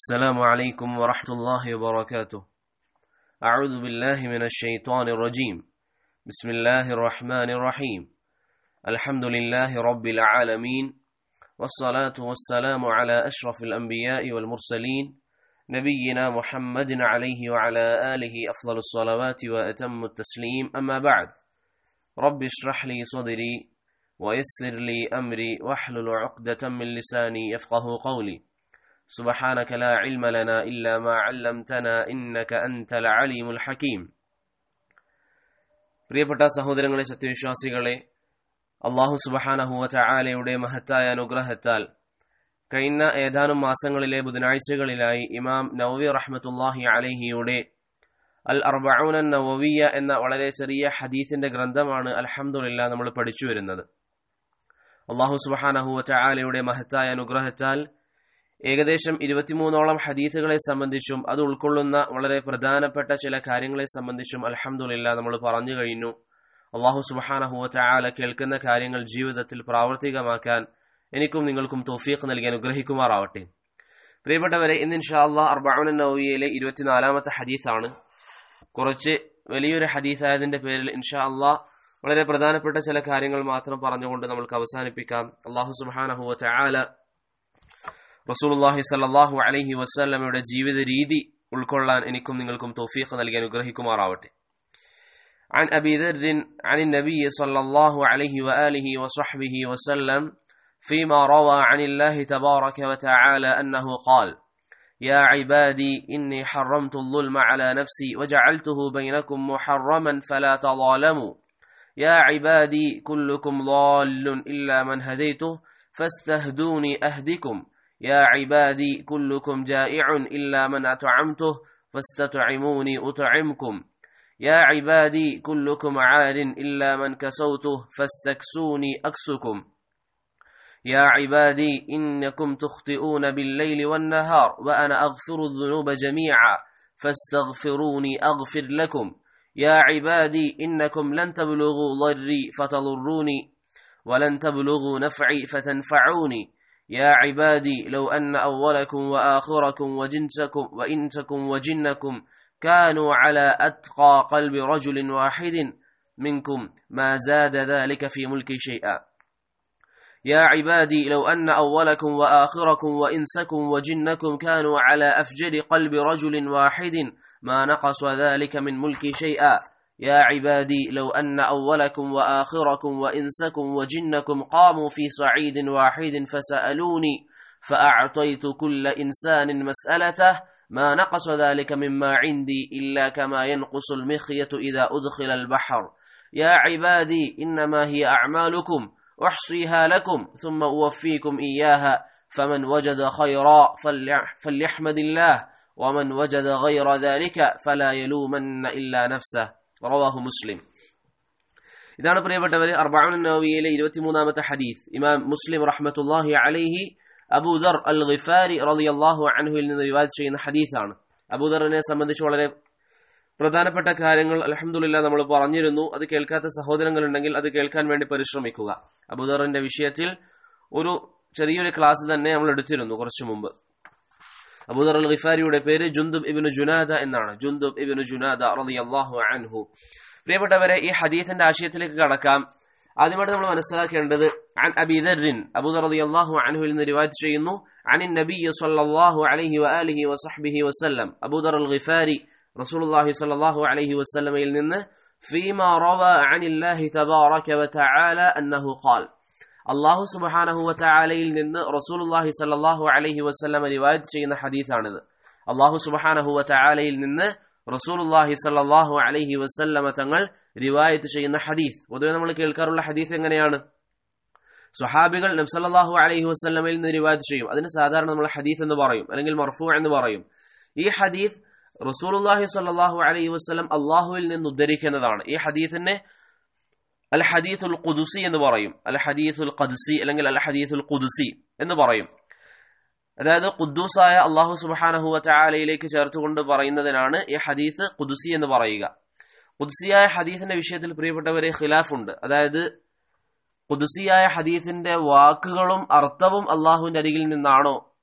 السلام عليكم ورحمة الله وبركاته أعوذ بالله من الشيطان الرجيم بسم الله الرحمن الرحيم الحمد لله رب العالمين والصلاة والسلام على أشرف الأنبياء والمرسلين نبينا محمد عليه وعلى آله أفضل الصلوات وأتم التسليم أما بعد رب اشرح لي صدري ويسر لي أمري واحلل عقدة من لساني يفقه قولي سبحانك لا علم لنا إلا ما علمتنا إنك أنت العليم الحكيم പ്രിയപ്പെട്ട സഹോദരങ്ങളെ സത്യവിശ്വാസികളെ അള്ളാഹു സുബഹാനഹുവ ചായാലയുടെ മഹത്തായ അനുഗ്രഹത്താൽ കഴിഞ്ഞ ഏതാനും മാസങ്ങളിലെ ബുധനാഴ്ചകളിലായി ഇമാം നവവി റഹ്മത്തുല്ലാഹി അലഹിയുടെ അൽ അർബഊന നവവിയ എന്ന വളരെ ചെറിയ ഹദീസിന്റെ ഗ്രന്ഥമാണ് അൽഹംദുലില്ല നമ്മൾ പഠിച്ചു വരുന്നത് അള്ളാഹു സുബഹാനഹുവ ചായാലയുടെ മഹത്തായ അനുഗ്രഹത്താൽ ഏകദേശം ഇരുപത്തിമൂന്നോളം ഹദീസുകളെ സംബന്ധിച്ചും അത് ഉൾക്കൊള്ളുന്ന വളരെ പ്രധാനപ്പെട്ട ചില കാര്യങ്ങളെ സംബന്ധിച്ചും അലഹമുല്ല നമ്മൾ പറഞ്ഞു കഴിഞ്ഞു അള്ളാഹു സുബഹാനഹുവ ചായാല കേൾക്കുന്ന കാര്യങ്ങൾ ജീവിതത്തിൽ പ്രാവർത്തികമാക്കാൻ എനിക്കും നിങ്ങൾക്കും തോഫീഖ് നൽകി അനുഗ്രഹിക്കുമാറാവട്ടെ പ്രിയപ്പെട്ടവരെ ഇന്ന് ഇൻഷാ അള്ളാഹ് അർബാൻ നൌവിയയിലെ ഇരുപത്തിനാലാമത്തെ ഹദീസാണ് കുറച്ച് വലിയൊരു ഹദീസായതിന്റെ പേരിൽ ഇൻഷാ അള്ളാഹ് വളരെ പ്രധാനപ്പെട്ട ചില കാര്യങ്ങൾ മാത്രം പറഞ്ഞുകൊണ്ട് നമ്മൾക്ക് അവസാനിപ്പിക്കാം അള്ളാഹു സുബാനഹുവ ചായാല റസൂലുള്ളാഹി സല്ലല്ലാഹു അലൈഹി വസല്ലമയുടെ ജീവിത രീതി ഉൾക്കൊള്ളാൻ എനിക്കും നിങ്ങൾക്കും തൗഫീഖ് നൽകി അനുഗ്രഹിക്കുമാറാവട്ടെ عن أبي ذر عن النبي صلى الله عليه وآله وصحبه وسلم فيما روى عن الله تبارك وتعالى أنه قال يا عبادي إني حرمت الظلم على نفسي وجعلته بينكم محرما فلا تظالموا يا عبادي كلكم ضال إلا من هديته فاستهدوني أهدكم يا عبادي كلكم جائع إلا من أطعمته فاستطعموني أطعمكم يا عبادي كلكم عار إلا من كسوته فاستكسوني أكسكم يا عبادي إنكم تخطئون بالليل والنهار وأنا أغفر الذنوب جميعا فاستغفروني أغفر لكم يا عبادي إنكم لن تبلغوا ضري فتضروني ولن تبلغوا نفعي فتنفعوني يا عبادي لو أن أولكم وآخركم وجنسكم وإنسكم وجنكم كانوا على أتقى قلب رجل واحد منكم ما زاد ذلك في ملكي شيئا يا عبادي لو أن أولكم وآخركم وإنسكم وجنكم كانوا على أفجر قلب رجل واحد ما نقص ذلك من ملكي شيئا يا عبادي لو أن أولكم وآخركم وإنسكم وجنكم قاموا في صعيد واحد فسألوني فأعطيت كل إنسان مسألته ما نقص ذلك مما عندي إلا كما ينقص المخية إذا أدخل البحر يا عبادي إنما هي أعمالكم أحصيها لكم ثم أوفيكم إياها فمن وجد خيرا فليحمد الله ومن وجد غير ذلك فلا يلومن إلا نفسه റവാഹു മുസ്ലിം ഇതാണ് പ്രിയപ്പെട്ടവര് അർബാൻ നവിയിലെ ഇരുപത്തിമൂന്നാമത്തെ ഹദീസ് ഇമാം മുസ്ലിം റഹ്മത്തുല്ലാഹി അലൈഹി അബൂദർ അൽ ഖിഫാരി റളിയല്ലാഹു അൻഹുവിൽ നിന്ന് വിവാദ് ചെയ്യുന്ന ഹദീസാണ് അബൂദറിനെ സംബന്ധിച്ച് വളരെ പ്രധാനപ്പെട്ട കാര്യങ്ങൾ അലഹമുല്ല നമ്മൾ പറഞ്ഞിരുന്നു അത് കേൾക്കാത്ത സഹോദരങ്ങൾ ഉണ്ടെങ്കിൽ അത് കേൾക്കാൻ വേണ്ടി പരിശ്രമിക്കുക അബൂദറിന്റെ വിഷയത്തിൽ ഒരു ചെറിയൊരു ക്ലാസ് തന്നെ നമ്മൾ എടുത്തിരുന്നു കുറച്ചു മുമ്പ് അബൂദർ അൽ ഖിഫാരിയുടെ പേര് ജുന്ദുബ് ഇബിനു ജുനാദ എന്നാണ് ജുന്ദുബ് ഇബിനു ജുനാദ റളിയല്ലാഹു അൻഹു പ്രിയപ്പെട്ടവരെ ഈ ഹദീസിന്റെ ആശയത്തിലേക്ക് കടക്കാം ആദ്യമായിട്ട് നമ്മൾ മനസ്സിലാക്കേണ്ടത് عن أبي ذر أبو ذر رضي الله عنه നിന്ന് റിവായത്ത് ചെയ്യുന്നു عن النبي صلى الله عليه وآله وصحبه وسلم أبو ذر الغفاري رسول الله صلى الله عليه وسلم നിന്ന് فيما روى عن الله تبارك وتعالى أنه قال അള്ളാഹു സുബാനഹുവ ചായാലയിൽ നിന്ന് റസൂലുല്ലാഹി സല്ലാഹു അലഹി വസ്ലമ റിവായത്ത് ചെയ്യുന്ന ഹദീസാണിത് അള്ളാഹു സുബാനഹുവ ചായാലയിൽ നിന്ന് റസൂലുല്ലാഹി സല്ലാഹു അലഹി വസ്ല്ലമ തങ്ങൾ റിവായത്ത് ചെയ്യുന്ന ഹദീസ് പൊതുവെ നമ്മൾ കേൾക്കാറുള്ള ഹദീസ് എങ്ങനെയാണ് സുഹാബികൾ നബ്സല്ലാഹു അലഹി വസ്ല്ലമയിൽ നിന്ന് റിവായത്ത് ചെയ്യും അതിന് സാധാരണ നമ്മൾ ഹദീസ് എന്ന് പറയും അല്ലെങ്കിൽ മർഫു എന്ന് പറയും ഈ ഹദീസ് റസൂലുല്ലാഹി സല്ലാഹു അലഹി വസ്ലം അള്ളാഹുവിൽ നിന്ന് ഉദ്ധരിക്കുന്നതാണ് ഈ ഹദീസിനെ അൽ ഹദീസുൽ ഖുദുസി എന്ന് പറയും അൽ ഹദീസുൽ ഖദ്സി അല്ലെങ്കിൽ അൽ ഹദീസുൽ ഖുദുസി എന്ന് പറയും അതായത് ഖുദ്ദൂസായ അള്ളാഹു സുബാനഹുവ ചാലയിലേക്ക് ചേർത്തുകൊണ്ട് പറയുന്നതിനാണ് ഈ ഹദീസ് ഖുദുസി എന്ന് പറയുക ഖുദ്സിയായ ഹദീസിന്റെ വിഷയത്തിൽ പ്രിയപ്പെട്ടവരെ ഖിലാഫുണ്ട് അതായത് ഖുദുസിയായ ഹദീസിന്റെ വാക്കുകളും അർത്ഥവും അള്ളാഹുവിന്റെ അരികിൽ നിന്നാണോ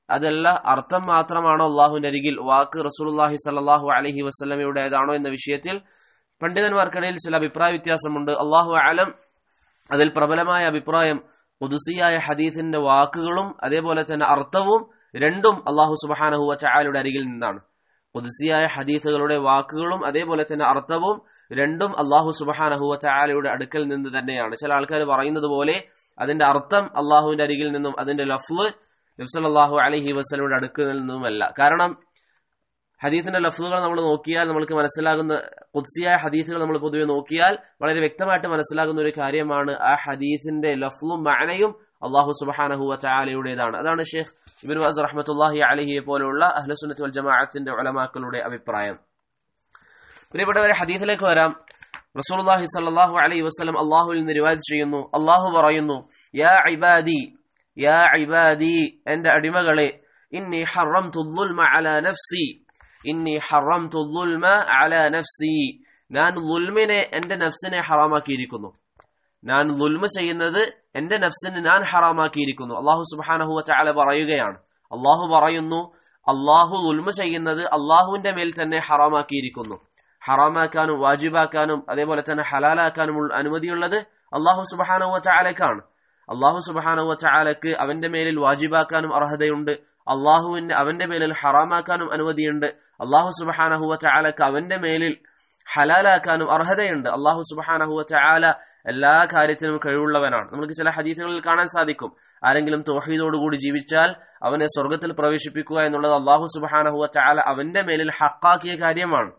അതല്ല അർത്ഥം മാത്രമാണോ അള്ളാഹുവിന്റെ അരികിൽ വാക്ക് റസൂലുള്ളാഹി സല്ലല്ലാഹു അലൈഹി വസല്ലമയുടേതാണോ എന്ന വിഷയത്തിൽ പണ്ഡിതന്മാർക്കിടയിൽ ചില അഭിപ്രായ വ്യത്യാസമുണ്ട് അള്ളാഹു ആലം അതിൽ പ്രബലമായ അഭിപ്രായം കുതുസിയായ ഹദീസിന്റെ വാക്കുകളും അതേപോലെ തന്നെ അർത്ഥവും രണ്ടും അള്ളാഹു സുബാനഹു ചായാലയുടെ അരികിൽ നിന്നാണ് കുതുസിയായ ഹദീസുകളുടെ വാക്കുകളും അതേപോലെ തന്നെ അർത്ഥവും രണ്ടും അള്ളാഹു സുബാനഹു ചായാലയുടെ അടുക്കൽ നിന്ന് തന്നെയാണ് ചില ആൾക്കാർ പറയുന്നത് പോലെ അതിന്റെ അർത്ഥം അള്ളാഹുവിന്റെ അരികിൽ നിന്നും അതിന്റെ ലഫ്ല് നബ്സല്ലാഹു അലഹി വസ്ലമിയുടെ അടുക്കിൽ നിന്നുമല്ല കാരണം ഹദീസിന്റെ ലഫ്ലുകൾ നമ്മൾ നോക്കിയാൽ നമ്മൾക്ക് മനസ്സിലാകുന്ന കുത്സിയായ ഹദീസുകൾ നമ്മൾ പൊതുവെ നോക്കിയാൽ വളരെ വ്യക്തമായിട്ട് മനസ്സിലാകുന്ന ഒരു കാര്യമാണ് ആ ഹദീസിന്റെ ലഫ്ലും മഅനയും അള്ളാഹു സുബാനഹു ചായാലയുടേതാണ് അതാണ് ഷെയ്ഖ് ഇബിൻ വാസ് റഹ്മത്തുല്ലാഹി അലഹിയെ പോലുള്ള അഹ്ലസുന്നത്ത് വൽ ജമാഅത്തിന്റെ ഉലമാക്കളുടെ അഭിപ്രായം പ്രിയപ്പെട്ടവരെ ഹദീസിലേക്ക് വരാം റസൂലുള്ളാഹി സല്ലല്ലാഹു അലൈഹി വസല്ലം അള്ളാഹുവിൽ നിന്ന് റിവാജ് ചെയ്യുന്നു അള്ളാഹു പറയുന്നു യാ ഇബാദി യാ ഇബാദി എന്റെ അടിമകളെ ഇന്നി ഹറംതു ദുൽമ അലാ നഫ്സി ഇന്നി ഹറംതു ദുൽമ അലാ നഫ്സി ഞാൻ ദുൽമിനെ എന്റെ നഫ്സിനെ ഹറാമാക്കിയിരിക്കുന്നു ഞാൻ ദുൽമ ചെയ്യുന്നത് എന്റെ നഫ്സിന് ഞാൻ ഹറാമാക്കിയിരിക്കുന്നു അള്ളാഹു സുബ്ഹാനഹു വതആല പറയുകയാണ് അള്ളാഹു പറയുന്നു അള്ളാഹു ദുൽമ ചെയ്യുന്നത് അള്ളാഹുവിന്റെ മേൽ തന്നെ ഹറാമാക്കിയിരിക്കുന്നു ഹറാമാക്കാനും വാജിബാക്കാനും അതേപോലെ തന്നെ ഹലാലാക്കാനും അനുമതിയുള്ളത് അള്ളാഹു സുബാനവ ചാലക്കാണ് അള്ളാഹു സുബാനവ ചാലക്ക് അവന്റെ മേലിൽ വാജിബാക്കാനും അർഹതയുണ്ട് അള്ളാഹുവിന്റെ അവന്റെ മേലിൽ ഹറാമാക്കാനും അനുമതിയുണ്ട് അള്ളാഹു സുബാനഹുവ ചാലക്ക് അവന്റെ മേലിൽ ഹലാലാക്കാനും അർഹതയുണ്ട് അള്ളാഹു സുബാനഹുവ ചാല എല്ലാ കാര്യത്തിനും കഴിവുള്ളവനാണ് നമുക്ക് ചില ഹദീസുകളിൽ കാണാൻ സാധിക്കും ആരെങ്കിലും തോഹീദോടുകൂടി ജീവിച്ചാൽ അവനെ സ്വർഗത്തിൽ പ്രവേശിപ്പിക്കുക എന്നുള്ളത് അള്ളാഹു സുബാനഹുവ ചാല അവന്റെ മേലിൽ ഹക്കാക്കിയ കാര്യമാണ്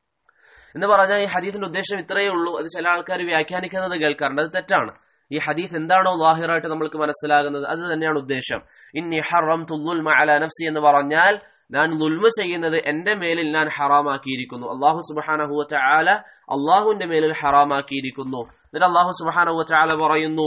എന്ന് പറഞ്ഞാൽ ഈ ഹദീസിന്റെ ഉദ്ദേശം ഇത്രയേ ഉള്ളൂ അത് ചില ആൾക്കാർ വ്യാഖ്യാനിക്കുന്നത് കേൾക്കാറുണ്ട് അത് തെറ്റാണ് ഈ ഹദീസ് എന്താണോ ലാഹിറായിട്ട് നമ്മൾക്ക് മനസ്സിലാകുന്നത് അത് തന്നെയാണ് ഉദ്ദേശം ഇന്നി ഹറം തുല്ലുൽ അല നഫ്സി എന്ന് പറഞ്ഞാൽ ഞാൻ ദുൽമ ചെയ്യുന്നത് എന്റെ മേലിൽ ഞാൻ ഹറാമാക്കിയിരിക്കുന്നു അള്ളാഹു സുബാനഹുവ ആല അള്ളാഹുവിന്റെ മേലിൽ ഹറാമാക്കിയിരിക്കുന്നു എന്നിട്ട് അള്ളാഹു സുബാനഹുവ ആല പറയുന്നു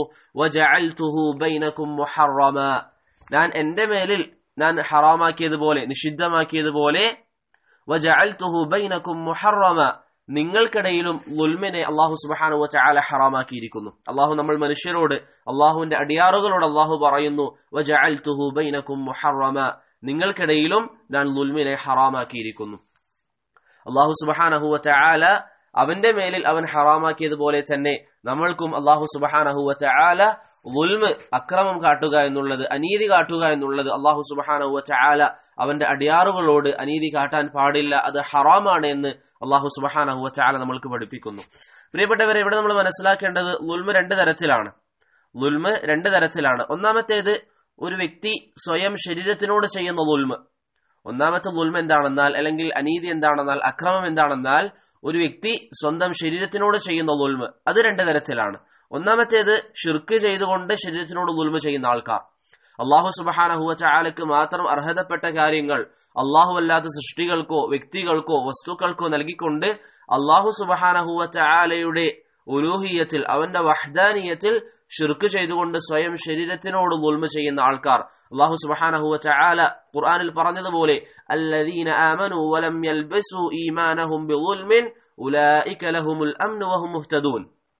ഞാൻ എന്റെ മേലിൽ ഞാൻ ഹറാമാക്കിയതുപോലെ നിഷിദ്ധമാക്കിയതുപോലെ വജഅൽതുഹു ബൈനകും മുഹറമ നിങ്ങൾക്കിടയിലും ലുൽമിനെ അള്ളാഹു സുബാനു ചാല ഹറാമാക്കിയിരിക്കുന്നു അള്ളാഹു നമ്മൾ മനുഷ്യരോട് അള്ളാഹുവിന്റെ അടിയാറുകളോട് അള്ളാഹു പറയുന്നു വജഅൽതുഹു ബൈനകും മുഹറമ നിങ്ങൾക്കിടയിലും ഞാൻ ലുൽമിനെ ഹറാമാക്കിയിരിക്കുന്നു അള്ളാഹു സുബാനഹു ചാല അവന്റെ മേലിൽ അവൻ ഹറാമാക്കിയതുപോലെ തന്നെ നമ്മൾക്കും അള്ളാഹു സുബാനഹു ചാല വുൽമ് അക്രമം കാട്ടുക എന്നുള്ളത് അനീതി കാട്ടുക എന്നുള്ളത് അള്ളാഹു സുബാനഹു ചാല അവന്റെ അടിയാറുകളോട് അനീതി കാട്ടാൻ പാടില്ല അത് ഹറാമാണ് എന്ന് അള്ളാഹു സുബാനഹു ചാല നമ്മൾക്ക് പഠിപ്പിക്കുന്നു പ്രിയപ്പെട്ടവരെ ഇവിടെ നമ്മൾ മനസ്സിലാക്കേണ്ടത് ലുൽമ് രണ്ട് തരത്തിലാണ് ലുൽമ് രണ്ട് തരത്തിലാണ് ഒന്നാമത്തേത് ഒരു വ്യക്തി സ്വയം ശരീരത്തിനോട് ചെയ്യുന്ന ലുൽമ് ഒന്നാമത്തെ ലുൽമ എന്താണെന്നാൽ അല്ലെങ്കിൽ അനീതി എന്താണെന്നാൽ അക്രമം എന്താണെന്നാൽ ഒരു വ്യക്തി സ്വന്തം ശരീരത്തിനോട് ചെയ്യുന്ന ലുൽമ് അത് രണ്ട് തരത്തിലാണ് ഒന്നാമത്തേത് ഷിർക്ക് ചെയ്തുകൊണ്ട് ശരീരത്തിനോട് ദുൽമ ചെയ്യുന്ന ആൾക്കാർ അള്ളാഹു സുബഹാനഹുവ ചാലക്ക് മാത്രം അർഹതപ്പെട്ട കാര്യങ്ങൾ അള്ളാഹു അല്ലാത്ത സൃഷ്ടികൾക്കോ വ്യക്തികൾക്കോ വസ്തുക്കൾക്കോ നൽകിക്കൊണ്ട് അള്ളാഹു സുബഹാനഹുവ ചാലയുടെ ഉലൂഹിയത്തിൽ അവന്റെ വഹ്ദാനീയത്തിൽ ഷിർക്ക് ചെയ്തുകൊണ്ട് സ്വയം ശരീരത്തിനോട് ദുൽമ ചെയ്യുന്ന ആൾക്കാർ അള്ളാഹു സുബഹാനഹുവ ചാല ഖുർആനിൽ പറഞ്ഞതുപോലെ അല്ലദീന ആമനു വലം യൽബസു ഈമാനഹും ബിദുൽമിൻ ഉലൈക ലഹുമുൽ അംനു വഹും മുഹ്തദൂൻ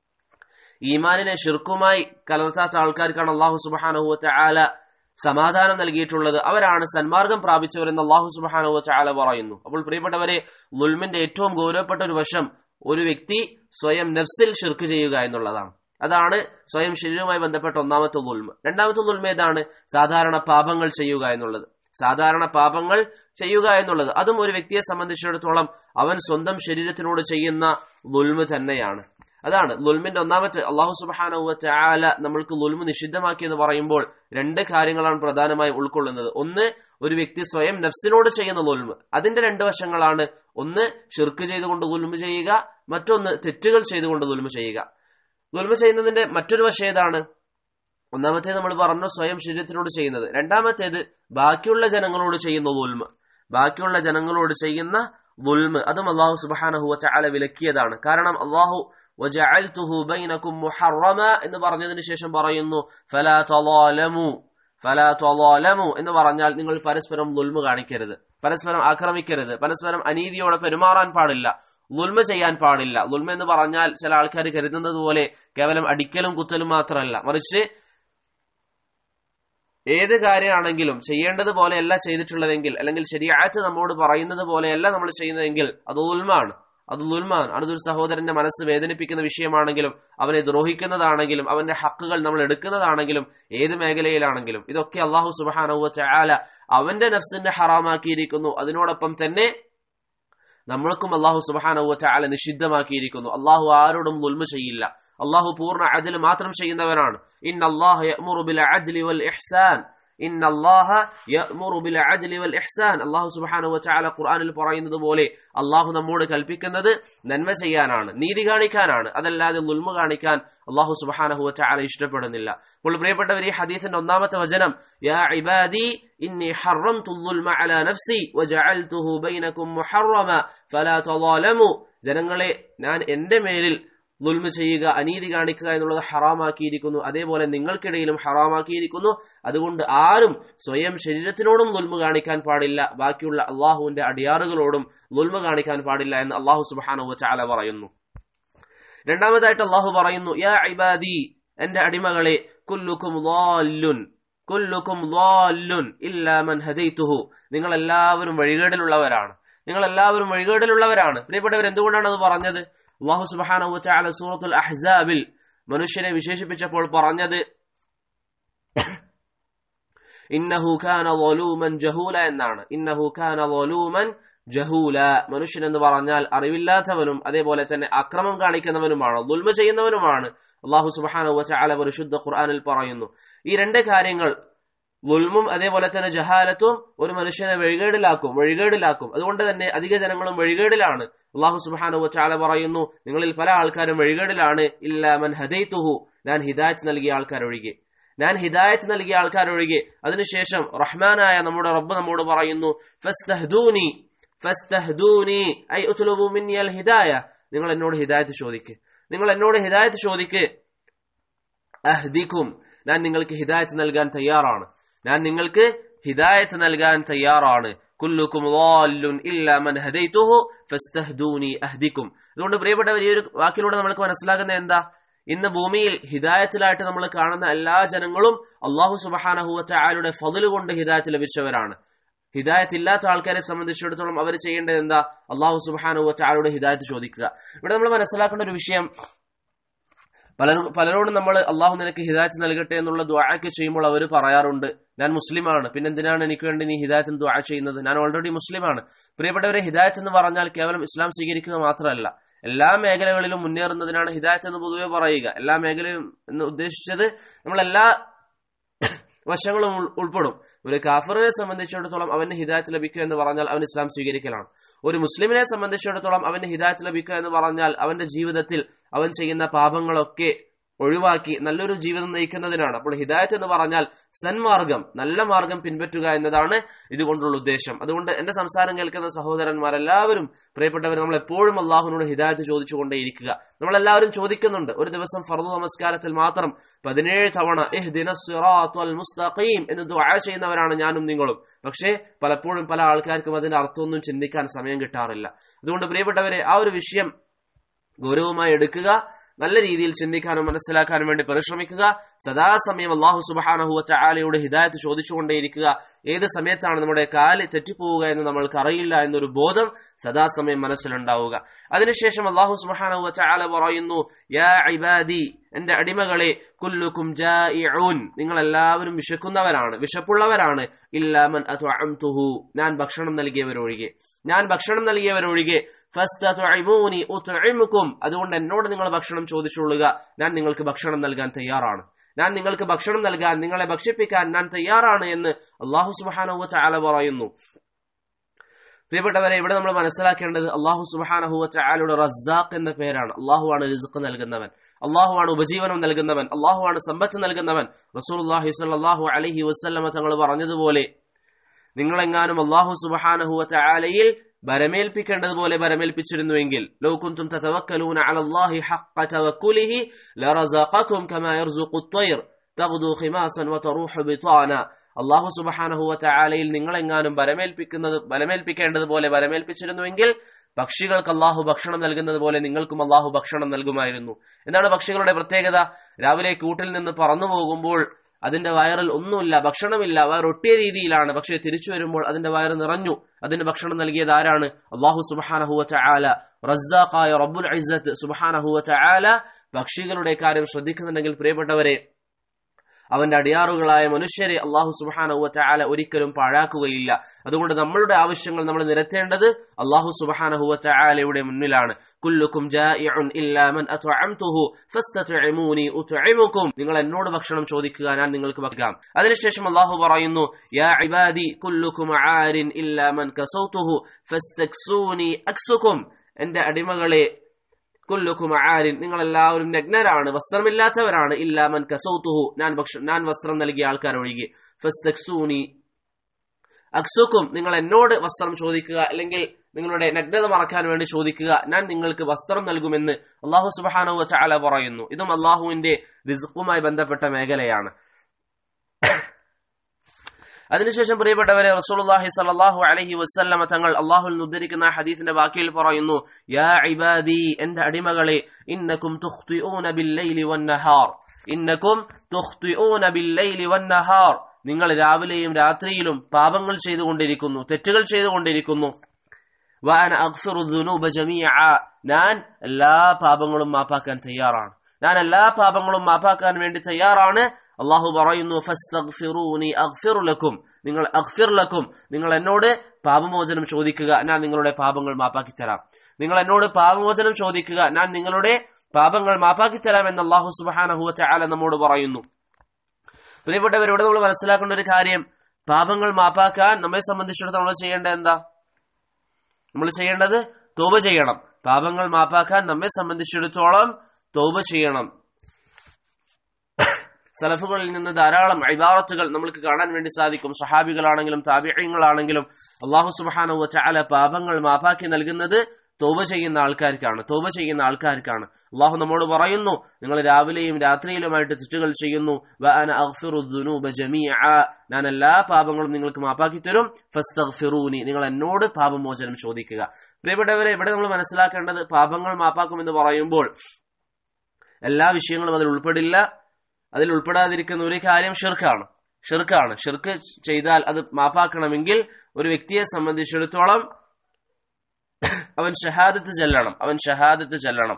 ഈമാനിനെ ഷിർക്കുമായി കലർത്താത്ത ആൾക്കാർക്കാണ് അള്ളാഹു സുബാനുഹുവത്തെ ആല സമാധാനം നൽകിയിട്ടുള്ളത് അവരാണ് സന്മാർഗം പ്രാപിച്ചവരെന്ന് അള്ളാഹു സുബാനുഹുവത്തെ ആല പറയുന്നു അപ്പോൾ പ്രിയപ്പെട്ടവരെ ലുൽമിന്റെ ഏറ്റവും ഗൗരവപ്പെട്ട ഒരു വശം ഒരു വ്യക്തി സ്വയം നഫ്സിൽ ഷിർക്ക് ചെയ്യുക എന്നുള്ളതാണ് അതാണ് സ്വയം ശരീരവുമായി ബന്ധപ്പെട്ട ഒന്നാമത്തെ ലുൽമ രണ്ടാമത്തെ ലുൽമ ഏതാണ് സാധാരണ പാപങ്ങൾ ചെയ്യുക എന്നുള്ളത് സാധാരണ പാപങ്ങൾ ചെയ്യുക എന്നുള്ളത് അതും ഒരു വ്യക്തിയെ സംബന്ധിച്ചിടത്തോളം അവൻ സ്വന്തം ശരീരത്തിനോട് ചെയ്യുന്ന ലുൽമ തന്നെയാണ് അതാണ് ലുൽമിന്റെ ഒന്നാമത്തെ അള്ളാഹു സുബാനുവത്തെ ആല നമ്മൾക്ക് ലുൽമ് നിഷിദ്ധമാക്കി എന്ന് പറയുമ്പോൾ രണ്ട് കാര്യങ്ങളാണ് പ്രധാനമായും ഉൾക്കൊള്ളുന്നത് ഒന്ന് ഒരു വ്യക്തി സ്വയം നഫ്സിനോട് ചെയ്യുന്ന ലുൽമ് അതിന്റെ രണ്ട് വശങ്ങളാണ് ഒന്ന് ഷിർക്ക് ചെയ്തുകൊണ്ട് ലുൽമ് ചെയ്യുക മറ്റൊന്ന് തെറ്റുകൾ ചെയ്തുകൊണ്ട് ലുൽമ് ചെയ്യുക ലുൽമ ചെയ്യുന്നതിന്റെ മറ്റൊരു വശം ഏതാണ് ഒന്നാമത്തേത് നമ്മൾ പറഞ്ഞു സ്വയം ശരീരത്തിനോട് ചെയ്യുന്നത് രണ്ടാമത്തേത് ബാക്കിയുള്ള ജനങ്ങളോട് ചെയ്യുന്ന ലുൽമ ബാക്കിയുള്ള ജനങ്ങളോട് ചെയ്യുന്ന വുൽമ് അതും അള്ളാഹു സുബാനഹു ചാല വിലക്കിയതാണ് കാരണം അള്ളാഹു വജഅൽതുഹു ബൈനകും മുഹറമ എന്ന് പറഞ്ഞതിന് ശേഷം പറയുന്നു ഫലാ തളാലമു ഫലാ തളാലമു എന്ന് പറഞ്ഞാൽ നിങ്ങൾ പരസ്പരം ലുൽമ കാണിക്കരുത് പരസ്പരം ആക്രമിക്കരുത് പരസ്പരം അനീതിയോടെ പെരുമാറാൻ പാടില്ല ലുൽമ ചെയ്യാൻ പാടില്ല ലുൽമ എന്ന് പറഞ്ഞാൽ ചില ആൾക്കാർ കരുതുന്നത് പോലെ കേവലം അടിക്കലും കുത്തലും മാത്രമല്ല മറിച്ച് ഏത് കാര്യമാണെങ്കിലും ചെയ്യേണ്ടത് പോലെയല്ല ചെയ്തിട്ടുള്ളതെങ്കിൽ അല്ലെങ്കിൽ ശരിയായിട്ട് നമ്മോട് പറയുന്നത് പോലെയല്ല നമ്മൾ ചെയ്യുന്നതെങ്കിൽ അത് ഉൽമാണ് അത് ഉൽമാൻ അതൊരു സഹോദരന്റെ മനസ്സ് വേദനിപ്പിക്കുന്ന വിഷയമാണെങ്കിലും അവനെ ദ്രോഹിക്കുന്നതാണെങ്കിലും അവന്റെ ഹക്കുകൾ നമ്മൾ എടുക്കുന്നതാണെങ്കിലും ഏത് മേഖലയിലാണെങ്കിലും ഇതൊക്കെ അള്ളാഹു സുബാനവ ചാല അവന്റെ നഫ്സിന്റെ ഹറാമാക്കിയിരിക്കുന്നു അതിനോടൊപ്പം തന്നെ നമ്മൾക്കും അള്ളാഹു സുബാനവ ചാല നിഷിദ്ധമാക്കിയിരിക്കുന്നു അള്ളാഹു ആരോടും ഉൽമ ചെയ്യില്ല അള്ളാഹു പൂർണ്ണ അദിൽ മാത്രം ചെയ്യുന്നവനാണ് ഇൻ അള്ളാഹു വൽ ഇഹ്സാൻ ഇൻ അള്ളാഹ യഅ്മുറു ബിൽ അദ്ലി വൽ ഇഹ്സാൻ അല്ലാഹു സുബ്ഹാനഹു വതആല ഖുർആനിൽ പറയുന്നത് പോലെ അള്ളാഹു നമ്മോട് കൽപ്പിക്കുന്നത് നന്മ ചെയ്യാനാണ് നീതി കാണിക്കാനാണ് അതല്ലാതെ ലുൽമ കാണിക്കാൻ അള്ളാഹു സുബ്ഹാനഹു വതആല ഇഷ്ടപ്പെടുന്നില്ല അപ്പോൾ പ്രിയപ്പെട്ടവർ ഈ ഹദീസിന്റെ ഒന്നാമത്തെ വചനം യാ ഇബാദി ഇന്നി ഹറംതു ളുൽമ അലാ നഫ്സി വജഅൽതുഹു ബൈനകും മുഹറമ ഫലാ തളാലമു ജനങ്ങളെ ഞാൻ എന്റെ മേലിൽ ലുൽമ ചെയ്യുക അനീതി കാണിക്കുക എന്നുള്ളത് ഹറാമാക്കിയിരിക്കുന്നു അതേപോലെ നിങ്ങൾക്കിടയിലും ഹറാമാക്കിയിരിക്കുന്നു അതുകൊണ്ട് ആരും സ്വയം ശരീരത്തിനോടും ലുൽമ കാണിക്കാൻ പാടില്ല ബാക്കിയുള്ള അള്ളാഹുവിന്റെ അടിയാറുകളോടും ലുൽമ കാണിക്കാൻ പാടില്ല എന്ന് അള്ളാഹു സുബാനു ചാല പറയുന്നു രണ്ടാമതായിട്ട് അള്ളാഹു പറയുന്നു യാ ഇബാദി എന്റെ അടിമകളെ കുല്ലുക്കും ലാലുൻ കുല്ലുക്കും ലാലുൻ ഇല്ലാ മൻ ഹദൈതുഹു നിങ്ങൾ എല്ലാവരും വഴികേടിലുള്ളവരാണ് നിങ്ങൾ എല്ലാവരും വഴികേടിലുള്ളവരാണ് പ്രിയപ്പെട്ടവർ എന്തുകൊണ്ടാണ് അത് പറഞ്ഞത് അള്ളാഹു സുബാന ചാല സൂറത്തുൽ അഹ്സാബിൽ മനുഷ്യനെ വിശേഷിപ്പിച്ചപ്പോൾ പറഞ്ഞത് ഇന്നഹു ഖാന വലൂമൻ ജഹൂല എന്നാണ് ഇന്നഹു ഖാന വലൂമൻ ജഹൂല മനുഷ്യൻ എന്ന് പറഞ്ഞാൽ അറിവില്ലാത്തവനും അതേപോലെ തന്നെ അക്രമം കാണിക്കുന്നവനുമാണ് ദുൽമ ചെയ്യുന്നവനുമാണ് അള്ളാഹു സുബാന ചാല പരിശുദ്ധ ഖുർആാനിൽ പറയുന്നു ഈ രണ്ട് കാര്യങ്ങൾ ഗുൽമും അതേപോലെ തന്നെ ജഹാലത്തും ഒരു മനുഷ്യനെ വഴികേടിലാക്കും വഴികേടിലാക്കും അതുകൊണ്ട് തന്നെ അധിക ജനങ്ങളും വഴികേടിലാണ് അള്ളാഹു സുബാനു ചാല പറയുന്നു നിങ്ങളിൽ പല ആൾക്കാരും വഴികേടിലാണ് ഇല്ല മൻ ഹദൈത്തുഹു ഞാൻ ഹിദായത്ത് നൽകിയ ആൾക്കാരൊഴികെ ഞാൻ ഹിദായത്ത് നൽകിയ ആൾക്കാരൊഴികെ അതിനുശേഷം റഹ്മാനായ നമ്മുടെ റബ്ബ് നമ്മോട് പറയുന്നു ഫസ്തഹ്ദൂനി ഫസ്തഹ്ദൂനി ഐ ഉത്ലുബു മിന്നി അൽ ഹിദായ നിങ്ങൾ എന്നോട് ഹിദായത്ത് ചോദിക്ക് നിങ്ങൾ എന്നോട് ഹിദായത്ത് ചോദിക്ക് അഹ്ദിക്കും ഞാൻ നിങ്ങൾക്ക് ഹിദായത്ത് നൽകാൻ തയ്യാറാണ് ഞാൻ നിങ്ങൾക്ക് ഹിദായത്ത് നൽകാൻ തയ്യാറാണ് കുല്ലുക്കും ഇല്ലാ മൻ ഹദൈതുഹു ഫസ്തഹ്ദൂനി അഹ്ദിക്കും അതുകൊണ്ട് പ്രിയപ്പെട്ടവർ ഈ ഒരു വാക്കിലൂടെ നമുക്ക് മനസ്സിലാകുന്ന എന്താ ഇന്ന് ഭൂമിയിൽ ഹിദായത്തിലായിട്ട് നമ്മൾ കാണുന്ന എല്ലാ ജനങ്ങളും അള്ളാഹു സുബഹാനഹുവറ്റ ആരുടെ ഫതില് കൊണ്ട് ഹിദായത്ത് ലഭിച്ചവരാണ് ഹിദായത്ത് ഇല്ലാത്ത ആൾക്കാരെ സംബന്ധിച്ചിടത്തോളം അവർ ചെയ്യേണ്ടത് എന്താ അള്ളാഹു സുബഹാനുവറ്റ ആളുടെ ഹിദായത്ത് ചോദിക്കുക ഇവിടെ നമ്മൾ മനസ്സിലാക്കേണ്ട ഒരു വിഷയം പലരും പലരോടും നമ്മൾ അള്ളാഹു നിനക്ക് ഹിദായത്ത് നൽകട്ടെ എന്നുള്ള ദ്വാഴയ്ക്ക് ചെയ്യുമ്പോൾ അവർ പറയാറുണ്ട് ഞാൻ മുസ്ലിമാണ് പിന്നെ എന്തിനാണ് എനിക്ക് വേണ്ടി നീ ഹിദായത്തിന് ദ്വാഴ ചെയ്യുന്നത് ഞാൻ ഓൾറെഡി മുസ്ലിമാണ് പ്രിയപ്പെട്ടവരെ ഹിദായത്ത് എന്ന് പറഞ്ഞാൽ കേവലം ഇസ്ലാം സ്വീകരിക്കുക മാത്രമല്ല എല്ലാ മേഖലകളിലും മുന്നേറുന്നതിനാണ് ഹിദായത്ത് എന്ന് പൊതുവെ പറയുക എല്ലാ മേഖലയും എന്ന് ഉദ്ദേശിച്ചത് നമ്മൾ എല്ലാ വശങ്ങളും ഉൾപ്പെടും ഒരു കാഫറിനെ സംബന്ധിച്ചിടത്തോളം അവന് ഹിദായത്ത് ലഭിക്കുക എന്ന് പറഞ്ഞാൽ അവൻ ഇസ്ലാം സ്വീകരിക്കലാണ് ഒരു മുസ്ലിമിനെ സംബന്ധിച്ചിടത്തോളം അവന് ഹിദായത്ത് ലഭിക്കുക എന്ന് പറഞ്ഞാൽ അവന്റെ ജീവിതത്തിൽ അവൻ ചെയ്യുന്ന പാപങ്ങളൊക്കെ ഒഴിവാക്കി നല്ലൊരു ജീവിതം നയിക്കുന്നതിനാണ് അപ്പോൾ ഹിദായത്ത് എന്ന് പറഞ്ഞാൽ സന്മാർഗം നല്ല മാർഗം പിൻപറ്റുക എന്നതാണ് ഇതുകൊണ്ടുള്ള ഉദ്ദേശം അതുകൊണ്ട് എന്റെ സംസാരം കേൾക്കുന്ന സഹോദരന്മാരെല്ലാവരും പ്രിയപ്പെട്ടവർ നമ്മൾ എപ്പോഴും അള്ളാഹുവിനോട് ഹിദായത്ത് ചോദിച്ചുകൊണ്ടേയിരിക്കുക നമ്മളെല്ലാവരും ചോദിക്കുന്നുണ്ട് ഒരു ദിവസം ഫർദു നമസ്കാരത്തിൽ മാത്രം പതിനേഴ് തവണ മുസ്തഖീം എന്ന് ദുആ ചെയ്യുന്നവരാണ് ഞാനും നിങ്ങളും പക്ഷേ പലപ്പോഴും പല ആൾക്കാർക്കും അതിന്റെ അർത്ഥമൊന്നും ചിന്തിക്കാൻ സമയം കിട്ടാറില്ല അതുകൊണ്ട് പ്രിയപ്പെട്ടവരെ ആ ഒരു വിഷയം ഗൗരവമായി എടുക്കുക നല്ല രീതിയിൽ ചിന്തിക്കാനും മനസ്സിലാക്കാനും വേണ്ടി പരിശ്രമിക്കുക സദാസമയം അള്ളാഹു സുബാനഹുവച്ച ആലയുടെ ഹിദായത്ത് ചോദിച്ചുകൊണ്ടേയിരിക്കുക ഏത് സമയത്താണ് നമ്മുടെ കാല് തെറ്റിപ്പോവുക എന്ന് നമ്മൾക്ക് അറിയില്ല എന്നൊരു ബോധം സദാസമയം മനസ്സിലുണ്ടാവുക അതിനുശേഷം അള്ളാഹു സുബാനഹുവച്ച ആല പറയുന്നു യാ ഇബാദി എന്റെ അടിമകളെ കുല്ലുക്കും ജായിഊൻ നിങ്ങൾ എല്ലാവരും വിശക്കുന്നവരാണ് വിശപ്പുള്ളവരാണ് ഇല്ലാമൻ അത്അംതുഹു ഞാൻ ഭക്ഷണം നൽകിയവരൊഴികെ ഞാൻ ഭക്ഷണം നൽകിയവരൊഴികെ ഫസ്തതുഇമൂനി ഉത്ഇമുക്കും അതുകൊണ്ട് എന്നോട് നിങ്ങൾ ഭക്ഷണം ചോദിച്ചുകൊള്ളുക ഞാൻ നിങ്ങൾക്ക് ഭക്ഷണം നൽകാൻ തയ്യാറാണ് ഞാൻ നിങ്ങൾക്ക് ഭക്ഷണം നൽകാൻ നിങ്ങളെ ഭക്ഷിപ്പിക്കാൻ ഞാൻ തയ്യാറാണ് എന്ന് അള്ളാഹു സുബാനഹു ചാല പറയുന്നു പ്രിയപ്പെട്ടവരെ ഇവിടെ നമ്മൾ മനസ്സിലാക്കേണ്ടത് അള്ളാഹു സുബാനഹുവറ്റ ആലയുടെ റസാഖ് എന്ന പേരാണ് അള്ളാഹുവാണ് റിസുക്ക് നൽകുന്നവൻ അള്ളാഹുവാണ് ഉപജീവനം നൽകുന്നവൻ അള്ളാഹുവാണ് സമ്പത്ത് നൽകുന്നവൻ റസൂൽഹി സല്ലാഹു അലഹി വസ്ല്ലമ തങ്ങൾ പറഞ്ഞതുപോലെ നിങ്ങളെങ്ങാനും അള്ളാഹു സുബാനഹുവറ്റ ആലയിൽ ബരമേൽപ്പിക്കേണ്ടതുപോലെ ബരമേൽപ്പിച്ചിരുന്നുവെങ്കിൽ ലൗകുന്തും തതവക്കലൂന അലല്ലാഹി ഹഖ്ഖ തവക്കുലിഹി ലറസഖകും കമാ യർസുഖു الطير തഗ്ദു ഖിമാസൻ വതറൂഹു ബിതാന അള്ളാഹു സുബഹാനഹുവ ചായാലയിൽ നിങ്ങളെങ്ങാനും ബലമേൽപ്പിക്കുന്നത് ബലമേൽപ്പിക്കേണ്ടതുപോലെ ബലമേൽപ്പിച്ചിരുന്നുവെങ്കിൽ പക്ഷികൾക്ക് അള്ളാഹു ഭക്ഷണം നൽകുന്നത് പോലെ നിങ്ങൾക്കും അള്ളാഹു ഭക്ഷണം നൽകുമായിരുന്നു എന്താണ് പക്ഷികളുടെ പ്രത്യേകത രാവിലെ കൂട്ടിൽ നിന്ന് പറന്നു പോകുമ്പോൾ അതിന്റെ വയറിൽ ഒന്നുമില്ല ഭക്ഷണമില്ല വയറൊട്ടിയ രീതിയിലാണ് പക്ഷേ തിരിച്ചു വരുമ്പോൾ അതിന്റെ വയറ് നിറഞ്ഞു അതിന് ഭക്ഷണം നൽകിയത് ആരാണ് അള്ളാഹു സുബാനഹുവ ചാല റസാഖായ റബ്ബുൽ ഇസ്സത്ത് സുബാനഹുവ ചാല പക്ഷികളുടെ കാര്യം ശ്രദ്ധിക്കുന്നുണ്ടെങ്കിൽ പ്രിയപ്പെട്ടവരെ അവന്റെ അടിയാറുകളായ മനുഷ്യരെ അള്ളാഹു സുബാനഹുവ ചാല ഒരിക്കലും പാഴാക്കുകയില്ല അതുകൊണ്ട് നമ്മളുടെ ആവശ്യങ്ങൾ നമ്മൾ നിരത്തേണ്ടത് അള്ളാഹു സുബാനഹുവ ചാലയുടെ മുന്നിലാണ് കുല്ലുക്കും നിങ്ങൾ എന്നോട് ഭക്ഷണം ചോദിക്കുക ഞാൻ നിങ്ങൾക്ക് വെക്കാം അതിനുശേഷം അള്ളാഹു പറയുന്നു യാ ഇബാദി കുല്ലുക്കും ആരിൻ ഇല്ലാ മൻ കസൗതുഹു ഫസ്തക്സൂനി അക്സുക്കും എന്റെ അടിമകളെ കുല്ലുക്കും ആരിൻ നിങ്ങൾ എല്ലാവരും നഗ്നരാണ് വസ്ത്രമില്ലാത്തവരാണ് ഇല്ലാമൻ കസൗത്തുഹു ഞാൻ ഭക്ഷ ഞാൻ വസ്ത്രം നൽകിയ ആൾക്കാർ ഒഴികെ ഫസ്തക്സൂനി അക്സുക്കും നിങ്ങൾ എന്നോട് വസ്ത്രം ചോദിക്കുക അല്ലെങ്കിൽ നിങ്ങളുടെ നഗ്നത മറക്കാൻ വേണ്ടി ചോദിക്കുക ഞാൻ നിങ്ങൾക്ക് വസ്ത്രം നൽകുമെന്ന് അള്ളാഹു സുബാനു ചാല പറയുന്നു ഇതും അള്ളാഹുവിന്റെ റിസുക്കുമായി ബന്ധപ്പെട്ട മേഖലയാണ് അതിനുശേഷം പ്രിയപ്പെട്ടവരെ റസൂലുള്ളാഹി സ്വല്ലല്ലാഹു അലൈഹി വസല്ലമ തങ്ങൾ അള്ളാഹുൽ ഉദ്ധരിക്കുന്ന ഹദീസിന്റെ ബാക്കിയിൽ പറയുന്നു യാ ഇബാദി എന്റെ അടിമകളെ ഇന്നക്കും തുഖ്തിഊന ബില്ലൈലി വന്നഹാർ ഇന്നക്കും തുഖ്തിഊന ബില്ലൈലി വന്നഹാർ നിങ്ങൾ രാവിലെയും രാത്രിയിലും പാപങ്ങൾ ചെയ്തുകൊണ്ടിരിക്കുന്നു തെറ്റുകൾ ചെയ്തുകൊണ്ടിരിക്കുന്നു വാന അഗ്ഫിറു ദുനൂബ ജമീഅ ഞാൻ എല്ലാ പാപങ്ങളും മാപ്പാക്കാൻ തയ്യാറാണ് ഞാൻ എല്ലാ പാപങ്ങളും മാപ്പാക്കാൻ വേണ്ടി തയ്യാറാണ് അള്ളാഹു പറയുന്നു ഫസ്തഗ്ഫിറൂനി അഗ്ഫിറു ലക്കും നിങ്ങൾ അഗ്ഫിർ ലക്കും നിങ്ങൾ എന്നോട് പാപമോചനം ചോദിക്കുക ഞാൻ നിങ്ങളുടെ പാപങ്ങൾ മാപ്പാക്കി തരാം നിങ്ങൾ എന്നോട് പാപമോചനം ചോദിക്കുക ഞാൻ നിങ്ങളുടെ പാപങ്ങൾ മാപ്പാക്കി തരാം എന്ന് അള്ളാഹു സുബാനഹുവ ചാല നമ്മോട് പറയുന്നു പ്രിയപ്പെട്ടവരോട് നമ്മൾ മനസ്സിലാക്കേണ്ട ഒരു കാര്യം പാപങ്ങൾ മാപ്പാക്കാൻ നമ്മെ സംബന്ധിച്ചിടത്തോളം നമ്മൾ ചെയ്യേണ്ടത് എന്താ നമ്മൾ ചെയ്യേണ്ടത് തോപ ചെയ്യണം പാപങ്ങൾ മാപ്പാക്കാൻ നമ്മെ സംബന്ധിച്ചിടത്തോളം തോപ ചെയ്യണം സലഫുകളിൽ നിന്ന് ധാരാളം ഇബാറത്തുകൾ നമുക്ക് കാണാൻ വേണ്ടി സാധിക്കും സഹാബികളാണെങ്കിലും താപിഴങ്ങളാണെങ്കിലും അള്ളാഹു സുബാനുവ ചാല പാപങ്ങൾ മാപ്പാക്കി നൽകുന്നത് തോപ ചെയ്യുന്ന ആൾക്കാർക്കാണ് തോപ ചെയ്യുന്ന ആൾക്കാർക്കാണ് അള്ളാഹു നമ്മോട് പറയുന്നു നിങ്ങൾ രാവിലെയും രാത്രിയിലുമായിട്ട് തെറ്റുകൾ ചെയ്യുന്നു ഞാൻ എല്ലാ പാപങ്ങളും നിങ്ങൾക്ക് മാപ്പാക്കി തരും ഫസ്തഗ്ഫിറൂനി നിങ്ങൾ എന്നോട് പാപമോചനം ചോദിക്കുക പ്രിയപ്പെട്ടവരെ ഇവിടെ നമ്മൾ മനസ്സിലാക്കേണ്ടത് പാപങ്ങൾ മാപ്പാക്കുമെന്ന് പറയുമ്പോൾ എല്ലാ വിഷയങ്ങളും അതിൽ ഉൾപ്പെടില്ല അതിൽ ഉൾപ്പെടാതിരിക്കുന്ന ഒരു കാര്യം ഷിർക്കാണ് ഷിർക്കാണ് ഷിർക്ക് ചെയ്താൽ അത് മാപ്പാക്കണമെങ്കിൽ ഒരു വ്യക്തിയെ സംബന്ധിച്ചിടത്തോളം അവൻ ഷഹാദത്ത് ചെല്ലണം അവൻ ഷഹാദത്ത് ചെല്ലണം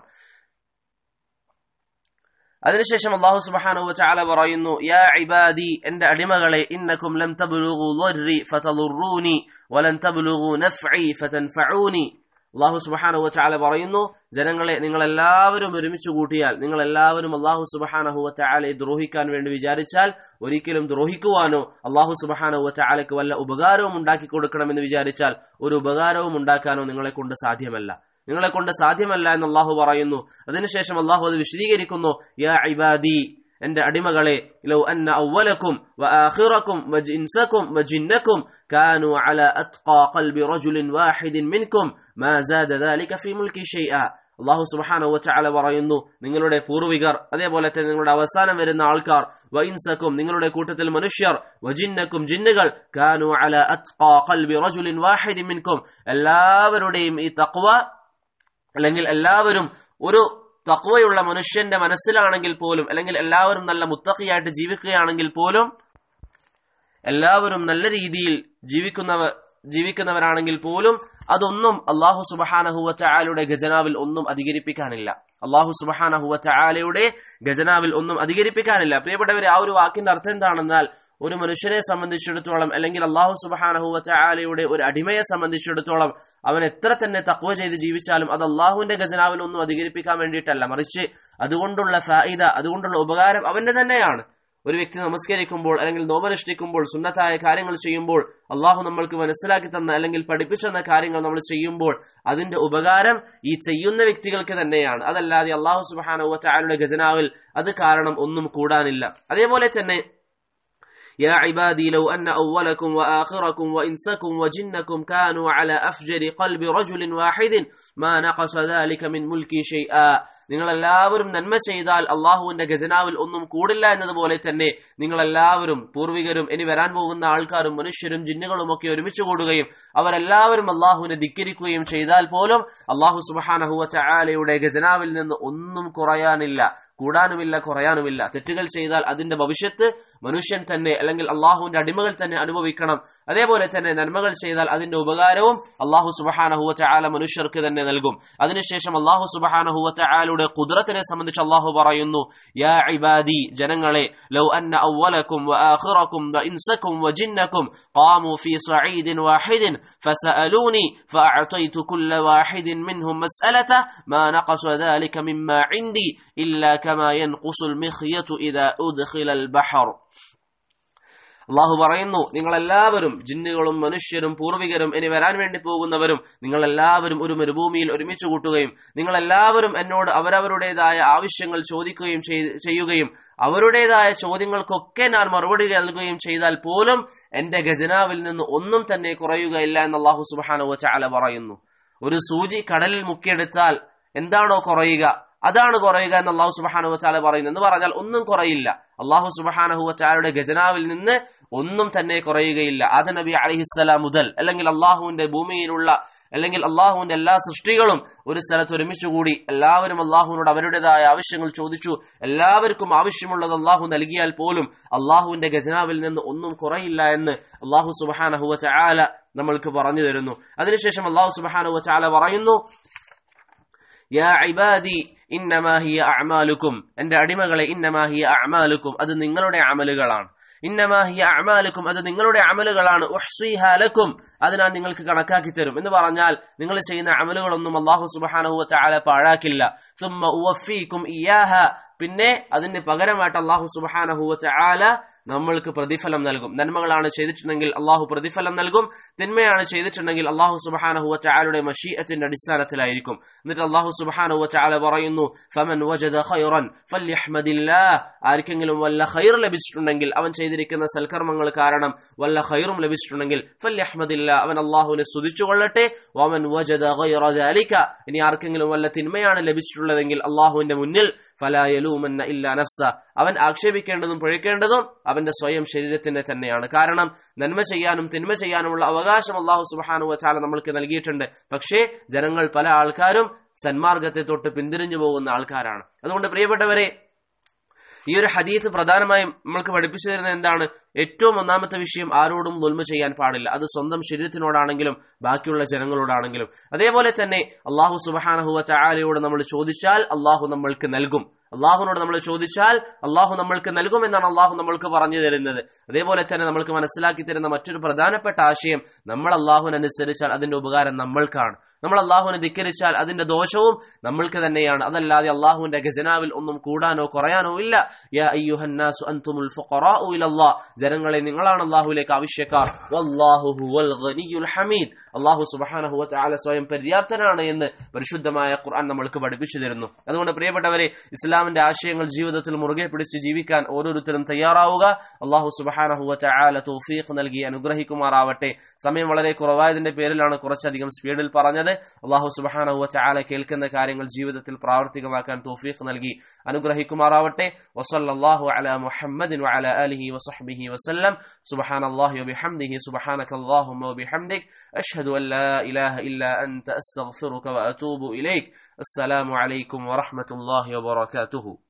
അതിനുശേഷം അള്ളാഹു സുബ്ഹാനഹു വതആല പറയുന്നു യാ ഇബാദി എന്റെ അടിമകളെ ഇന്നകും ലം തബ്ലുഗു ളർരി ഫതളുറൂനി വലൻ തബ്ലുഗു നഫ്ഇ ഫതൻഫഊനി അള്ളാഹു സുബഹാനഹു വതആല പറയുന്നു ജനങ്ങളെ നിങ്ങൾ എല്ലാവരും ഒരുമിച്ച് കൂട്ടിയാൽ നിങ്ങൾ എല്ലാവരും അള്ളാഹു സുബഹാനഹു വതആലയെ ദ്രോഹിക്കാൻ വേണ്ടി വിചാരിച്ചാൽ ഒരിക്കലും ദ്രോഹിക്കുവാനോ അള്ളാഹു സുബഹാനഹു വതആലയ്ക്ക് വല്ല ഉപകാരവും ഉണ്ടാക്കി കൊടുക്കണമെന്ന് വിചാരിച്ചാൽ ഒരു ഉപകാരവും ഉണ്ടാക്കാനോ നിങ്ങളെ കൊണ്ട് സാധ്യമല്ല നിങ്ങളെ കൊണ്ട് സാധ്യമല്ല എന്ന് അള്ളാഹു പറയുന്നു അതിനുശേഷം അള്ളാഹു അത് വിശദീകരിക്കുന്നു യാ ഇബാദി എന്റെ അടിമകളെ ലൗ അന്ന അവലക്കും വആഖിറക്കും വജിൻസക്കും വജിന്നക്കും കാനു അലാ അത്ഖാ ഖൽബി റജുലിൻ വാഹിദിൻ മിൻകും മാ സാദ ദാലിക ഫീ മുൽക്കി ഷൈഅ അള്ളാഹു സുബ്ഹാനഹു വതആല പറയുന്നു നിങ്ങളുടെ പൂർവികർ അതേപോലെ തന്നെ നിങ്ങളുടെ അവസാനം വരുന്ന ആൾക്കാർ വഇൻസക്കും നിങ്ങളുടെ കൂട്ടത്തിൽ മനുഷ്യർ വജിന്നക്കും ജിന്നുകൾ കാനു അലാ അത്ഖാ ഖൽബി റജുലിൻ വാഹിദിൻ മിൻകും എല്ലാവരുടെയും ഈ തഖ്വ അല്ലെങ്കിൽ എല്ലാവരും ഒരു തക്വയുള്ള മനുഷ്യന്റെ മനസ്സിലാണെങ്കിൽ പോലും അല്ലെങ്കിൽ എല്ലാവരും നല്ല മുത്തഖിയായിട്ട് ജീവിക്കുകയാണെങ്കിൽ പോലും എല്ലാവരും നല്ല രീതിയിൽ ജീവിക്കുന്നവർ ജീവിക്കുന്നവരാണെങ്കിൽ പോലും അതൊന്നും അള്ളാഹു സുബഹാനഹുവ ചായാലയുടെ ഖജനാവിൽ ഒന്നും അധികരിപ്പിക്കാനില്ല അള്ളാഹു സുബഹാനഹുവ ചായാലയുടെ ഖജനാവിൽ ഒന്നും അധികരിപ്പിക്കാനില്ല പ്രിയപ്പെട്ടവരെ ആ ഒരു വാക്കിന്റെ അർത്ഥം എന്താണെന്നാൽ ഒരു മനുഷ്യനെ സംബന്ധിച്ചിടത്തോളം അല്ലെങ്കിൽ അള്ളാഹു സുബഹാനഹുവ ചായാലയുടെ ഒരു അടിമയെ സംബന്ധിച്ചിടത്തോളം അവൻ എത്ര തന്നെ തക്വ ചെയ്ത് ജീവിച്ചാലും അത് അള്ളാഹുവിന്റെ ഖജനാവിൽ ഒന്നും അധികരിപ്പിക്കാൻ വേണ്ടിയിട്ടല്ല മറിച്ച് അതുകൊണ്ടുള്ള ഫായിദ അതുകൊണ്ടുള്ള ഉപകാരം അവന്റെ തന്നെയാണ് ഒരു വ്യക്തി നമസ്കരിക്കുമ്പോൾ അല്ലെങ്കിൽ നോമനുഷ്ഠിക്കുമ്പോൾ സുന്നത്തായ കാര്യങ്ങൾ ചെയ്യുമ്പോൾ അള്ളാഹു നമ്മൾക്ക് മനസ്സിലാക്കി തന്ന അല്ലെങ്കിൽ പഠിപ്പിച്ചെന്ന കാര്യങ്ങൾ നമ്മൾ ചെയ്യുമ്പോൾ അതിന്റെ ഉപകാരം ഈ ചെയ്യുന്ന വ്യക്തികൾക്ക് തന്നെയാണ് അതല്ലാതെ അള്ളാഹു സുബാന ചായാലുടെ ഖജനാവിൽ അത് കാരണം ഒന്നും കൂടാനില്ല അതേപോലെ തന്നെ يا عبادي لو أن أولكم وآخركم وإنسكم وجنكم كانوا على أفجر قلب رجل واحد ما نقص ذلك من ملكي شيئا നിങ്ങൾ എല്ലാവരും നന്മ ചെയ്താൽ അള്ളാഹുവിന്റെ ഖജനാവിൽ ഒന്നും കൂടില്ല എന്നതുപോലെ തന്നെ നിങ്ങൾ എല്ലാവരും പൂർവികരും ഇനി വരാൻ പോകുന്ന ആൾക്കാരും മനുഷ്യരും ജിന്നുകളും ഒക്കെ ഒരുമിച്ച് കൂടുകയും അവരെല്ലാവരും അള്ളാഹുവിനെ ധിക്കരിക്കുകയും ചെയ്താൽ പോലും അള്ളാഹു സുബാനഹുവ ചായാലയുടെ ഖജനാവിൽ നിന്ന് ഒന്നും കുറയാനില്ല കൂടാനുമില്ല കുറയാനുമില്ല തെറ്റുകൾ ചെയ്താൽ അതിന്റെ ഭവിഷ്യത്ത് മനുഷ്യൻ തന്നെ അല്ലെങ്കിൽ അള്ളാഹുവിന്റെ അടിമകൾ തന്നെ അനുഭവിക്കണം അതേപോലെ തന്നെ നന്മകൾ ചെയ്താൽ അതിന്റെ ഉപകാരവും അള്ളാഹു സുബഹാനഹുവ ചാല മനുഷ്യർക്ക് തന്നെ നൽകും അതിനുശേഷം അള്ളാഹു സുബഹാനഹുവ ചാലയുടെ കുതിരത്തിനെ സംബന്ധിച്ച് അള്ളാഹു പറയുന്നു യാ ഇബാദി ജനങ്ങളെ ലൗ അന്ന അവലക്കും وآخركم وإنسكم وجنكم قاموا في صعيد واحد فسألوني فأعطيت كل واحد منهم مسألته ما نقص ذلك مما عندي إلا كما ينقص المخيط إذا أدخل البحر അള്ളാഹു പറയുന്നു നിങ്ങളെല്ലാവരും ജിന്നുകളും മനുഷ്യരും പൂർവികരും ഇനി വരാൻ വേണ്ടി പോകുന്നവരും നിങ്ങളെല്ലാവരും ഒരു മരുഭൂമിയിൽ ഒരുമിച്ച് കൂട്ടുകയും നിങ്ങളെല്ലാവരും എന്നോട് അവരവരുടേതായ ആവശ്യങ്ങൾ ചോദിക്കുകയും ചെയ്യുകയും അവരുടേതായ ചോദ്യങ്ങൾക്കൊക്കെ ഞാൻ മറുപടി നൽകുകയും ചെയ്താൽ പോലും എന്റെ ഖജനാവിൽ നിന്ന് ഒന്നും തന്നെ കുറയുകയില്ല എന്ന് അള്ളാഹു സുബാനുവ ചാല പറയുന്നു ഒരു സൂചി കടലിൽ മുക്കിയെടുത്താൽ എന്താണോ കുറയുക അതാണ് കുറയുക എന്ന് അള്ളാഹു സുബാനു വച്ചാല പറയുന്നത് എന്ന് പറഞ്ഞാൽ ഒന്നും കുറയില്ല അള്ളാഹു സുബാനഹു വച്ചാലയുടെ ഖജനാവിൽ നിന്ന് ഒന്നും തന്നെ കുറയുകയില്ല ആദ നബി അലഹിസ്സലാം മുതൽ അല്ലെങ്കിൽ അള്ളാഹുവിന്റെ ഭൂമിയിലുള്ള അല്ലെങ്കിൽ അള്ളാഹുവിന്റെ എല്ലാ സൃഷ്ടികളും ഒരു സ്ഥലത്ത് ഒരുമിച്ചുകൂടി എല്ലാവരും അള്ളാഹുവിനോട് അവരുടേതായ ആവശ്യങ്ങൾ ചോദിച്ചു എല്ലാവർക്കും ആവശ്യമുള്ളത് അള്ളാഹു നൽകിയാൽ പോലും അള്ളാഹുവിന്റെ ഖജനാവിൽ നിന്ന് ഒന്നും കുറയില്ല എന്ന് അള്ളാഹു സുബാനഹുവ ചാല നമ്മൾക്ക് പറഞ്ഞു തരുന്നു അതിനുശേഷം അള്ളാഹു സുബാനുവ ചാല പറയുന്നു യാ ഇബാദി ഇന്നമാഹിയ അഅമാലുക്കും എന്റെ അടിമകളെ ഇന്നമാഹിയ അഅമാലുക്കും അത് നിങ്ങളുടെ അമലുകളാണ് ഇന്നമാഹിയ അഅമാലുക്കും അത് നിങ്ങളുടെ അമലുകളാണ് ഉഹ്സിഹാലക്കും അത് ഞാൻ നിങ്ങൾക്ക് കണക്കാക്കി തരും എന്ന് പറഞ്ഞാൽ നിങ്ങൾ ചെയ്യുന്ന അമലുകളൊന്നും അള്ളാഹു സുബാനഹു ചാല പാഴാക്കില്ല സുമ്മ ഉവഫീക്കും ഇയാഹ പിന്നെ അതിന് പകരമായിട്ട് അള്ളാഹു സുബാനഹു ചാല നമ്മൾക്ക് പ്രതിഫലം നൽകും നന്മകളാണ് ചെയ്തിട്ടുണ്ടെങ്കിൽ അള്ളാഹു പ്രതിഫലം നൽകും തിന്മയാണ് ചെയ്തിട്ടുണ്ടെങ്കിൽ അള്ളാഹു സുബാനഹുവ ചാലയുടെ മഷീഅത്തിന്റെ അടിസ്ഥാനത്തിലായിരിക്കും എന്നിട്ട് അള്ളാഹു സുബാനഹുവ ചാല പറയുന്നു ഫമൻ വജദ ഖൈറൻ ഫല്യഹ്മദില്ലാ ആർക്കെങ്കിലും വല്ല ഖൈർ ലഭിച്ചിട്ടുണ്ടെങ്കിൽ അവൻ ചെയ്തിരിക്കുന്ന സൽക്കർമ്മങ്ങൾ കാരണം വല്ല ഖൈറും ലഭിച്ചിട്ടുണ്ടെങ്കിൽ ഫല്യഹ്മദില്ല അവൻ അള്ളാഹുവിനെ സ്തുതിച്ചുകൊള്ളട്ടെ വമൻ വജദ ഖൈറ ദാലിക ഇനി ആർക്കെങ്കിലും വല്ല തിന്മയാണ് ലഭിച്ചിട്ടുള്ളതെങ്കിൽ അള്ളാഹുവിന്റെ മുന്നിൽ ഫലായലൂമന്ന ഇല്ല നഫ്സ അവൻ ആക്ഷേപിക്കേണ്ടതും പഴിക്കേണ്ടതും അവന്റെ സ്വയം ശരീരത്തിന്റെ തന്നെയാണ് കാരണം നന്മ ചെയ്യാനും തിന്മ ചെയ്യാനുമുള്ള അവകാശം അള്ളാഹു സുബാനു വച്ചാല നമ്മൾക്ക് നൽകിയിട്ടുണ്ട് പക്ഷേ ജനങ്ങൾ പല ആൾക്കാരും സന്മാർഗത്തെ തൊട്ട് പിന്തിരിഞ്ഞു പോകുന്ന ആൾക്കാരാണ് അതുകൊണ്ട് പ്രിയപ്പെട്ടവരെ ഈ ഒരു ഹദീത്ത് പ്രധാനമായും നമ്മൾക്ക് പഠിപ്പിച്ചു തരുന്നത് എന്താണ് ഏറ്റവും ഒന്നാമത്തെ വിഷയം ആരോടും ദുൽമ ചെയ്യാൻ പാടില്ല അത് സ്വന്തം ശരീരത്തിനോടാണെങ്കിലും ബാക്കിയുള്ള ജനങ്ങളോടാണെങ്കിലും അതേപോലെ തന്നെ അള്ളാഹു സുബാനഹുവ ചായാലയോട് നമ്മൾ ചോദിച്ചാൽ അള്ളാഹു നമ്മൾക്ക് നൽകും അള്ളാഹുനോട് നമ്മൾ ചോദിച്ചാൽ അള്ളാഹു നമ്മൾക്ക് നൽകും എന്നാണ് അള്ളാഹു നമ്മൾക്ക് പറഞ്ഞു തരുന്നത് അതേപോലെ തന്നെ നമ്മൾക്ക് മനസ്സിലാക്കി തരുന്ന മറ്റൊരു പ്രധാനപ്പെട്ട ആശയം നമ്മൾ അള്ളാഹുനനുസരിച്ചാൽ അതിന്റെ ഉപകാരം നമ്മൾക്കാണ് നമ്മൾ അള്ളാഹുവിനെ ധിക്കരിച്ചാൽ അതിന്റെ ദോഷവും നമ്മൾക്ക് തന്നെയാണ് അതല്ലാതെ അള്ളാഹുവിന്റെ ഖജനാവിൽ ഒന്നും കൂടാനോ കുറയാനോ ഇല്ല യാ അയ്യുഹന്നാസു അൻതുമുൽ ഫുഖറാഉ ഇലല്ലാഹ് ജനങ്ങളെ നിങ്ങളാണ് അള്ളാഹുവിലേക്ക് ആവശ്യക്കാർ വല്ലാഹു ഹുവൽ ഗനിയുൽ ഹമീദ് അള്ളാഹു സുബ്ഹാനഹു വതആല സ്വയം പര്യാപ്തനാണ് എന്ന് പരിശുദ്ധമായ ഖുർആൻ നമ്മൾക്ക് പഠിപ്പിച്ചു തരുന്നു അതുകൊണ്ട് പ്രിയപ്പെട്ടവരെ ഇസ്ലാമിന്റെ ആശയങ്ങൾ ജീവിതത്തിൽ മുറുകെ പിടിച്ച് ജീവിക്കാൻ ഓരോരുത്തരും തയ്യാറാവുക അള്ളാഹു സുബ്ഹാനഹു വതആല തൗഫീഖ് നൽകി അനുഗ്രഹിക്കുമാറാവട്ടെ സമയം വളരെ കുറവായതിന്റെ പേരിലാണ് കുറച്ചധികം സ്പീഡിൽ പറഞ്ഞത് അള്ളാഹു സുബ്ഹാനഹു വതആല കേൾക്കുന്ന കാര്യങ്ങൾ ജീവിതത്തിൽ പ്രാവർത്തികമാക്കാൻ തൗഫീഖ് നൽകി അനുഗ്രഹിക്കുമാറാവട്ടെ വസല്ലല്ലാഹു അലാ മുഹമ്മദിൻ വഅലാ ആലിഹി വസഹ്ബിഹി വസല്ലം സുബ്ഹാനല്ലാഹി വബിഹംദിഹി സുബ്ഹാനകല്ലാഹുമ്മ വബിഹംദിക് അഷ്ഹദു അൻ ലാ ഇലാഹ ഇല്ലാ അൻത അസ്തഗ്ഫിറുക വഅതൂബു ഇലൈക് അസ്സലാമു അലൈക്കും വറഹ്മത്തുള്ളാഹി വബറകാതുഹു